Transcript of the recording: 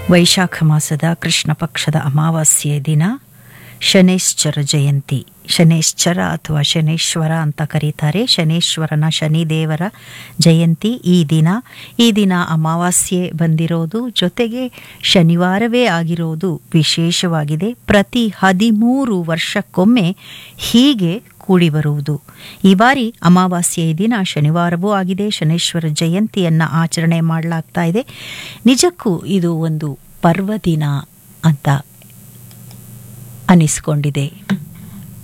ವೈಶಾಖ ಮಾಸದ ಕೃಷ್ಣ ಪಕ್ಷದ ಅಮಾವಾಸ್ಯೆ ದಿನ ಶನೇಶ್ಚರ ಜಯಂತಿ ಶನೇಶ್ಚರ ಅಥವಾ ಶನೇಶ್ವರ ಅಂತ ಕರೀತಾರೆ ಶನೇಶ್ವರನ ಶನಿದೇವರ ಜಯಂತಿ ಈ ದಿನ ಈ ದಿನ ಅಮಾವಾಸ್ಯೆ ಬಂದಿರೋದು ಜೊತೆಗೆ ಶನಿವಾರವೇ ಆಗಿರೋದು ವಿಶೇಷವಾಗಿದೆ ಪ್ರತಿ ಹದಿಮೂರು ವರ್ಷಕ್ಕೊಮ್ಮೆ ಹೀಗೆ ಕೂಡಿ ಬರುವುದು ಈ ಬಾರಿ ಅಮಾವಾಸ್ಯೆಯ ದಿನ ಶನಿವಾರವೂ ಆಗಿದೆ ಶನೇಶ್ವರ ಜಯಂತಿಯನ್ನು ಆಚರಣೆ ಮಾಡಲಾಗ್ತಾ ಇದೆ ನಿಜಕ್ಕೂ ಇದು ಒಂದು ಪರ್ವದಿನ ಅಂತ ಅನಿಸ್ಕೊಂಡಿದೆ